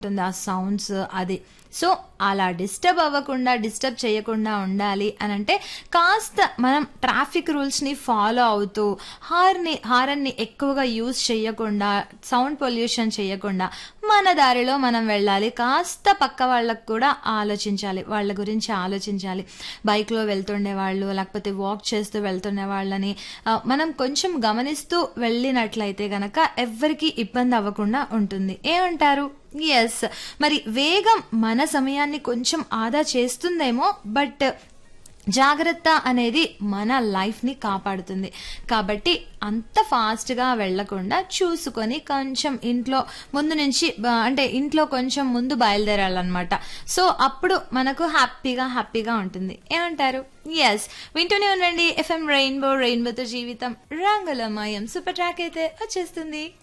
ఉంటుంది ఆ సౌండ్స్ అది సో అలా డిస్టర్బ్ అవ్వకుండా డిస్టర్బ్ చేయకుండా ఉండాలి అని అంటే కాస్త మనం ట్రాఫిక్ రూల్స్ని ఫాలో అవుతూ హార్ని హారన్ని ఎక్కువగా యూజ్ చేయకుండా సౌండ్ పొల్యూషన్ చేయకుండా మన దారిలో మనం వెళ్ళాలి కాస్త పక్క వాళ్ళకు కూడా ఆలోచించాలి వాళ్ళ గురించి ఆలోచించాలి బైక్లో వెళ్తుండే వాళ్ళు లేకపోతే వాక్ చేస్తూ వెళ్తుండే వాళ్ళని ఆ, మనం కొంచెం గమనిస్తూ వెళ్ళినట్లయితే గనక ఎవ్వరికి ఇబ్బంది అవ్వకుండా ఉంటుంది ఏమంటారు ఎస్ మరి వేగం మన సమయాన్ని కొంచెం ఆదా చేస్తుందేమో బట్ జాగ్రత్త అనేది మన లైఫ్ని కాపాడుతుంది కాబట్టి అంత ఫాస్ట్గా వెళ్లకుండా చూసుకొని కొంచెం ఇంట్లో ముందు నుంచి బ- అంటే ఇంట్లో కొంచెం ముందు బయలుదేరాలన్నమాట సో అప్పుడు మనకు హ్యాపీగా హ్యాపీగా ఉంటుంది ఏమంటారు ఎస్ వింటూనే ఉండండి ఎఫ్ఎం రెయిన్బో రెయిన్బోతో జీవితం రంగులమయం సూపర్ ట్రాక్ అయితే వచ్చేస్తుంది